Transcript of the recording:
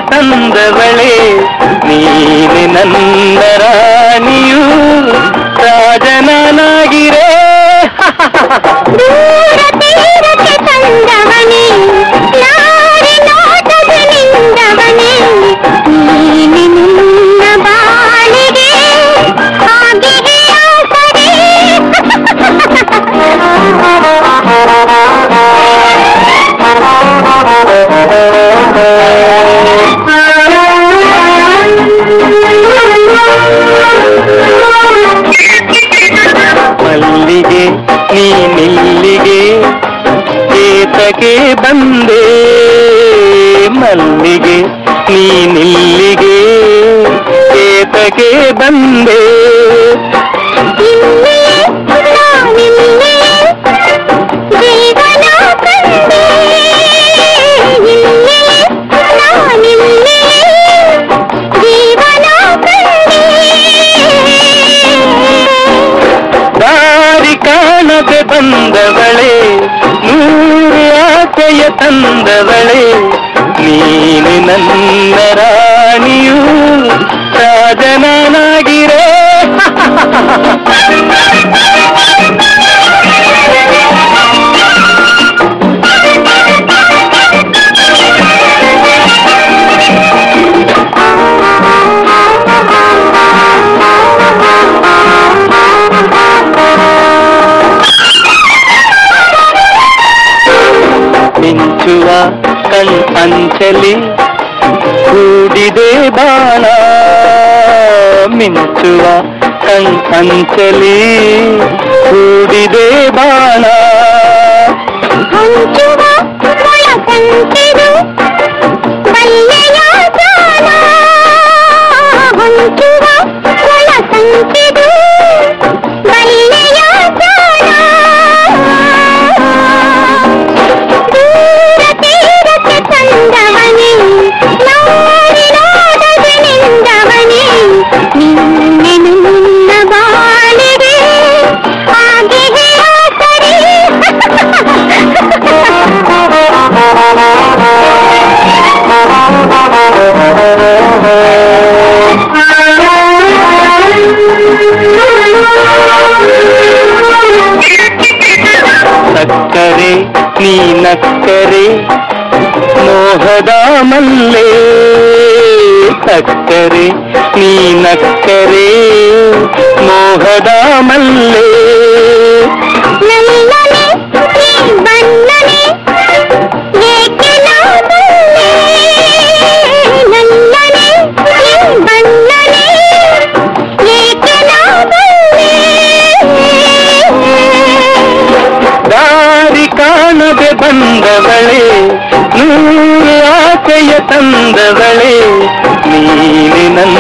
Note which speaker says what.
Speaker 1: ತಂದವಳೆ ನೀನೆ ನನ್ನ ರಾಣಿಯು ರಾಜನಾಗಿರೇ
Speaker 2: ದೂರ ತೀರಕ್ಕೆ ತಂದವನೇ ನಾರಿ ನೋಟದ ನಿಂದವನೇ ನೀನೆ ನಿನ್ನ ಬಾಳಿಗೆ ಹಾಗೆಯೇ ಆಸರೆ
Speaker 1: ಮಲ್ಲಿಗೆ ನೀನಿಲ್ಲಿಗೆ ಏತಕ್ಕೆ ಬಂದೆ ಮಲ್ಲಿಗೆ ನೀನಿಲ್ಲಿಗೆ ಏತಕ್ಕೆ ಬಂದೆ
Speaker 2: ಇಲ್ಲೇ ನಾನಿಲ್ಲೇ ಜೀವನ ಕಂಡೆ ಇಲ್ಲೇ ನಾನಿಲ್ಲೇ ಜೀವನ ಕಂಡೆ
Speaker 1: ದಾರಿ ಕಾಣದೆ ಬಂದವಳೆ ನೂರು ಆಸೆಯ ತಂದವಳೆ ನೀನು ನನ್ನ ರಾಣಿಯು ರಾಜನಾಗಿರೇ ಮಿಂಚುವ ಕಣ್ ಅಂಚಲಿ ಕೂಡಿದೆ ಬಾಣ ಮಿಂಚುವ ಕಣ್ ಅಂಚಲಿ ಕೂಡಿದೆ ಬಾಣ
Speaker 2: ಹಂಚುವ ಮೊಳಕಂತಿರು ಬಲ್ಲೆಯ ಜಾಲ ಹಂಚುವ ಮೊಳಕಂತಿರು ಬಲ್ಲೆಯ ಜಾಲ ದೂರ ತೀರಕ್ಕೆ ತಂದವನೇ ನೋಡಿ ನೋಡದೆ ನಿಂದವನೇ ನಿನ್ನೆ ನಿನ್ನ ಬಾಳಿಗೆ ಹಾಗೆಯೇ ಆಸರೆ
Speaker 1: ಸಕ್ಕರೆ ನೀ ನಕ್ಕರೆ ಮೋಹದ ಮಲ್ಲೆ ಸಕ್ಕರೆ ನೀ ನಕ್ಕರೆ ಮೋಹದ ಮಲ್ಲೆ
Speaker 2: ನಲ್ಲನೆ ನೀ ಬಣ್ಣನೆ ಏಕೆ ನಾ ಬಲ್ಲೆ ನಲ್ಲನೆ ನೀ ಬಣ್ಣನೆ ಏಕೆ ನಾ ಬಲ್ಲೆ
Speaker 1: ದಾರಿ ಕಾಣದೆ ಬಂದವಳೆ ನೂರು ಆಸೆಯ ತಂದವಳೆ ನೀನೆ ನನ್ನ